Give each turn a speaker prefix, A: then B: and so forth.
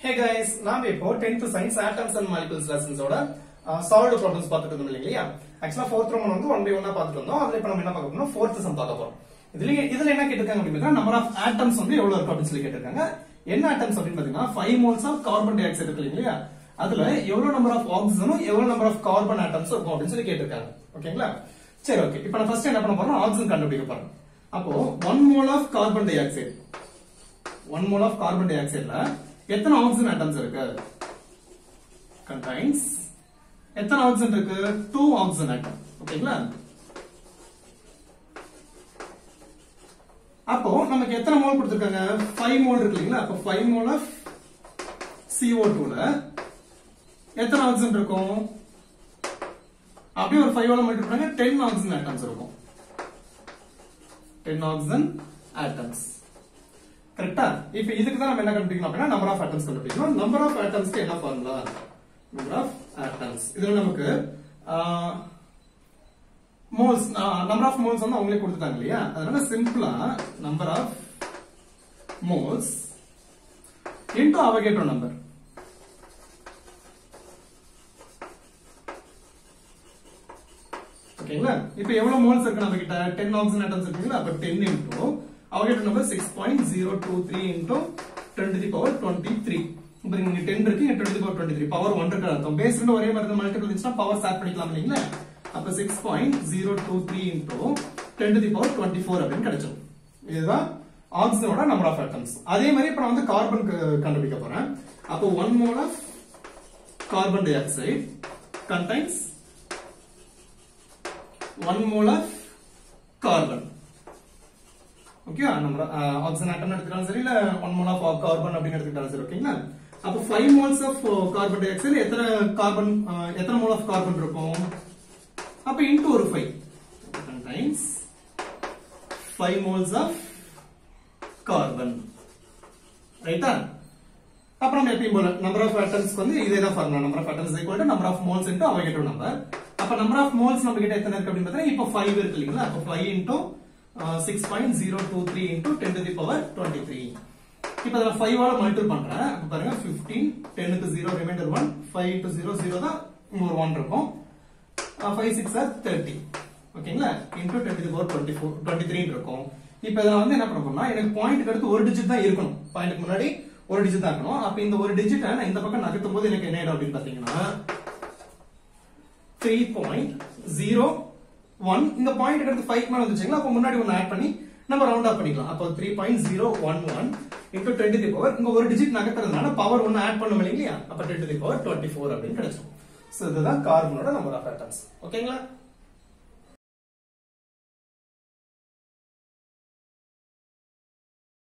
A: hey guys நாம இப்போ 10th science atoms and molecules லெசன்ஸோட சால்வ்டு ப்ராப்ளம்ஸ் பார்த்துட்டு இருந்தோம் இல்லையா ஆக்சுவலா ஃபோர்த் ரோமன் வந்து ஒன் பை ஒன்னா பார்த்துட்டு இருந்தோம் அதுல இப்ப நம்ம என்ன பார்க்க போறோம் ஃபோர்த் சம் பார்க்க போறோம் இதுல இதுல என்ன கேட்டிருக்காங்க அப்படின்னா நம்பர் ஆஃப் ஆட்டம்ஸ் வந்து எவ்வளவு இருக்கு அப்படின்னு சொல்லி கேட்டிருக்காங்க என்ன ஆட்டம்ஸ் அப்படின்னு பாத்தீங்கன்னா five moles of carbon dioxide இருக்கு இல்லையா அதுல எவ்வளவு நம்பர் ஆஃப் ஆக்சிஜனும் எவ்வளவு நம்பர் ஆஃப் கார்பன் ஆட்டம்ஸ் இருக்கும் அப்படின்னு சொல்லி கேட்டிருக்காங்க ஓகேங்களா சரி ஓகே இப்போ நான் ஃபர்ஸ்ட் என்ன பண்ண போறோம் ஆக்சிஜன் கண்டுபிடிக்க போறோம் அப்போ one mole of carbon dioxide one mole of carbon டை ஆக்சைடுல எத்தனை ஆக்சிஜன் ஆட்டம்ஸ் இருக்கு கண்டைன்ஸ் எத்தனை ஆக்சிஜன் இருக்கு டூ ஆக்சிஜன் ஆட்டம் ஓகேங்களா அப்போ நமக்கு எத்தனை மோல் கொடுத்திருக்காங்க ஃபைவ் மோல் இருக்கு இல்லைங்களா அப்போ ஃபைவ் மோல் ஆஃப் CO2 டூல எத்தனை ஆக்சிஜன் இருக்கும் அப்படியே ஒரு ஃபைவ் மல்டிபிள் பண்ணா டென் ஆக்சிஜன் ஆட்டம்ஸ் இருக்கும் டென் ஆக்சிஜன் ஆட்டம்ஸ் கரெக்டா இப்ப இதுக்கு தான் நம்ம என்ன கண்டுபிடிக்கணும் அப்படின்னா நம்பர் ஆஃப் ஆட்டம்ஸ் கண்டுபிடிக்கணும் நம்பர் ஆஃப் ஆட்டம்ஸ்க்கு என்ன ஃபார்முலா நம்பர் ஆஃப் ஆட்டம்ஸ் இதுல நமக்கு மோல்ஸ் நம்பர் ஆஃப் மோல்ஸ் வந்து அவங்களே கொடுத்துட்டாங்க இல்லையா அதனால சிம்பிளா number of moles into Avogadro number ஓகேங்களா இப்போ எவ்வளவு மோல்ஸ் இருக்கு நம்ம கிட்ட 10 ஆக்சிஜன் ஆட்டம்ஸ் இருக்குங்களா அப்ப 10 into Avogadro number 6.023 into 10 to the power 23 இப்போ இங்க 10 இருக்கு இங்க 10 டு தி பவர் 23 பவர் 1 இருக்கு அர்த்தம் பேஸ் ரெண்டு ஒரே மாதிரி மல்டிபிள் இருந்துச்சுன்னா பவர் ஆட் பண்ணிக்கலாம் இல்லைங்களா அப்ப 6.023 இன்டு 10 டு தி பவர் 24 அப்படின்னு கிடைச்சிடும் இதுதான் ஆக்சிஜனோட நம்பர் ஆஃப் ஆட்டம்ஸ் அதே மாதிரி இப்ப நான் வந்து கார்பன் கண்டுபிடிக்க போறேன் அப்போ 1 mole of carbon dioxide contains 1 mole of carbon okay நம்ம ஆக்சிஜன் ஆட்டம் எடுத்துக்கலாம் சரி இல்ல 1 mole of carbon அப்படின்னு எடுத்துக்கிட்டாலும் சரி ஓகேங்களா அப்போ 5 moles of carbon dioxide எத்தனை கார்பன் எத்தனை மோல் ஆஃப் கார்பன் இருக்கும் அப்ப இன்டு ஒரு 5 contains 5 moles of carbon ரைட்டா அப்புறம் நம்ம எப்பயும் போல நம்பர் ஆஃப் ஆட்டம்ஸ்க்கு வந்து இதே தான் formula number of atoms equal to number of moles into Avogadro number அப்ப நம்பர் ஆஃப் மோல்ஸ் நம்ம கிட்ட எத்தனை இருக்கு அப்படின்னு பார்த்தா இப்போ 5 இருக்கு இல்லைங்களா அப்ப 5 into 6.023 into 10 to the power 23 இப்போ அத 5 ஆல மல்டிபிள் பண்றேன் அப்ப பாருங்க 15 10 க்கு 0 ரிமைண்டர் 1 5 இன்டு 0 0 தான் இங்க ஒரு 1 இருக்கும் 5 6 ஆர் 30 ஓகேங்களா இன்டு 10 டு தி பவர் 24 23 இருக்கும் இப்போ இத வந்து என்ன பண்ண போறோம்னா எனக்கு பாயிண்ட்க்கு அடுத்து ஒரு டிஜிட் தான் இருக்கணும் பாயிண்ட்க்கு முன்னாடி ஒரு டிஜிட் தான் இருக்கணும் அப்ப இந்த ஒரு டிஜிட்டை நான் இந்த பக்கம் நகர்த்தும் போது எனக்கு என்ன ஆயிடும் அப்படின்னு பாத்தீங்கன்னா த்ரீ பாயிண்ட் ஜீரோ ஒன் இந்த பாயிண்ட் எடுத்து ஃபைவ் மேல வந்துச்சுங்களா அப்ப முன்னாடி ஒன்னு ஆட் பண்ணி நம்ம ரவுண்ட் ஆஃப் பண்ணிக்கலாம் அப்போ three point zero one one into twenty the power இங்க ஒரு டிஜிட் நகர்த்துறதுனால பவர் ஒன்னு ஆட் பண்ணும் இல்லையா அப்ப twenty the power twenty four அப்படின்னு கிடைச்சிடும் ஸோ இதுதான் கார்பனோட நம்பர் ஆஃப் ஆட்டம்ஸ் ஓகேங்களா